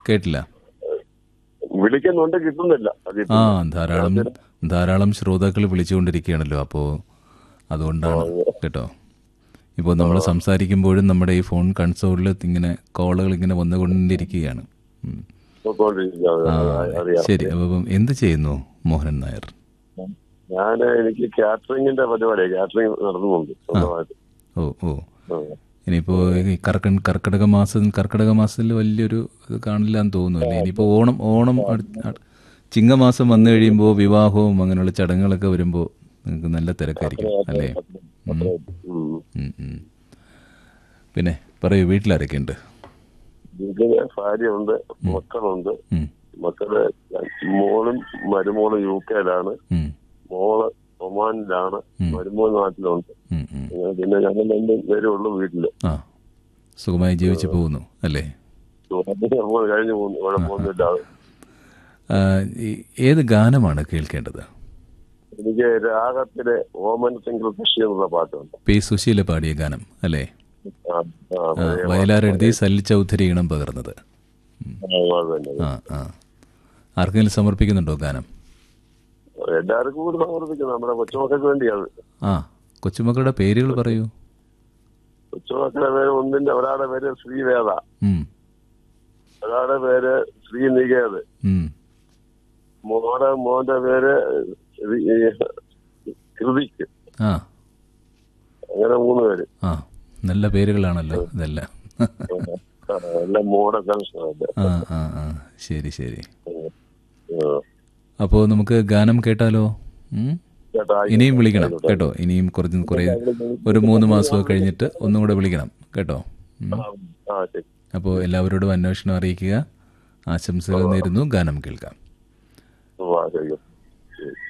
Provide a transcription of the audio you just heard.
കേട്ടില്ല വിളിക്കുന്നുണ്ട് കിട്ടുന്നില്ല അത് ആ ധാരാളം ധാരാളം ശ്രോതാക്കൾ വിളിച്ചുകൊണ്ടിരിക്കുകയാണല്ലോ അപ്പോൾ അതുകൊണ്ടാണ് കേട്ടോ ഇപ്പോൾ നമ്മൾ സംസാരിക്കുമ്പോഴും നമ്മുടെ ഈ ഫോൺ കൺസോളിൽ ഇങ്ങനെ കോളുകൾ ഇങ്ങനെ വന്നുകൊണ്ടിരിക്കുകയാണ് ഉം. പൊക്കോണ്ടിരിക്കുകയാണ്. ആ അറിയാം ശരി അപ്പം എന്ത് ചെയ്യുന്നു മോഹനൻ നായർ ഞാൻ എനിക്ക് കാറ്ററിംഗിന്റെ പരിപാടി കാറ്ററിംഗ് നടത്തുന്നുണ്ട് സ്വന്തമായിട്ട് ഓ ഓ ആ. ഇനിയിപ്പോൾ ഈ കർക്ക കർക്കിടക മാസം കർക്കിടക മാസത്തിൽ വലിയൊരു ഇത് കാണില്ല എന്ന് തോന്നുന്നു ഇനിയിപ്പോൾ ഓണം ഓണം അടുത്ത- അ- ചിങ്ങമാസം വന്നു കഴിയുമ്പോൾ വിവാഹവും അങ്ങനെയുള്ള ചടങ്ങുകളൊക്കെ വരുമ്പോൾ നിങ്ങൾക്ക് നല്ല തിരക്കായിരിക്കും അല്ലേ ഉം. ഉം. ഉം, ഉം. പിന്നെ പറയൂ വീട്ടിലാരൊക്കെ ഉണ്ട് വീട്ടില് ഭാര്യയുണ്ട് മക്കളുണ്ട് ഉം, മക്കള് മോളും മരുമോളും യു കെയിലാണ് ഉം, മോള് ഒമാനിലാണ് മരുമോൾ നാട്ടിലുണ്ട് ഉം, ഉം. അങ്ങനെ പിന്നെ ഞങ്ങൾ രണ്ടും പേരേ ഉള്ളൂ വീട്ടില് ആ സുഖമായി ജീവിച്ചു പോകുന്നു അല്ലേ നമ്മൾ കഴിഞ്ഞു പോകുന്നു കുഴപ്പമൊന്നുമില്ല ആ, ഈ- ഏത് ഗാനമാണ് കേൾക്കേണ്ടത് എനിക്ക് രാഗത്തിലെ ഓമൻ സിംഗിൾ കൃഷി എന്നുള്ള പാട്ടുണ്ട് പി സുശീല പാടിയ ഗാനം അല്ലേ ആ, ആ, ആ, പഴയ വയലാർ എഴുതി സല്ലി ചൗധരി ഈണം പകർന്നത് പാട്ട് അത് തന്നെ. ആ ആ ആർക്കെങ്കിലും സമർപ്പിക്കുന്നുണ്ടോ ഗാനം എല്ലാവർക്കും കൂടി സമർപ്പിക്കുന്നത് നമ്മുടെ കൊച്ചുമക്കൾക്ക് വേണ്ടിയാണ് ആ കൊച്ചുമക്കളുടെ പേരുകൾ പറയൂ കൊച്ചുമക്കളുടെ പേര് ഒന്നിന്റെ ഒരാളുടെ പേര് ശ്രീവേദ ഉം, ഒരാളുടെ പേര് ശ്രീനികേത് ഉം. മോടെ മോന്റെ പേര് ശ്രീ- കൃതിക്ക് ആ അങ്ങനെ മൂന്ന് പേര് ആ നല്ല പേരുകളാണല്ലോ ഇതെല്ലാം ആ, എല്ലാം മോടെ കൺസേൺ ആ ആ ആ ശരി ശരി അപ്പോൾ നമുക്ക് ഗാനം കേട്ടാലോ ഉം? ചേട്ടാ ഇനിയും വിളിക്കണം കേട്ടോ ഇനിയും കുറച്ച് കുറേ ഒരു മൂന്ന് മാസമൊക്കെ കഴിഞ്ഞിട്ട് ഒന്നും കൂടെ വിളിക്കണം കേട്ടോ ഉം. ആ ശരി അപ്പോൾ എല്ലാവരോടും അന്വേഷണം അറിയിക്കുക ആശംസകൾ നേരുന്നു ഗാനം കേൾക്കാം ഓ, ആ, ശരി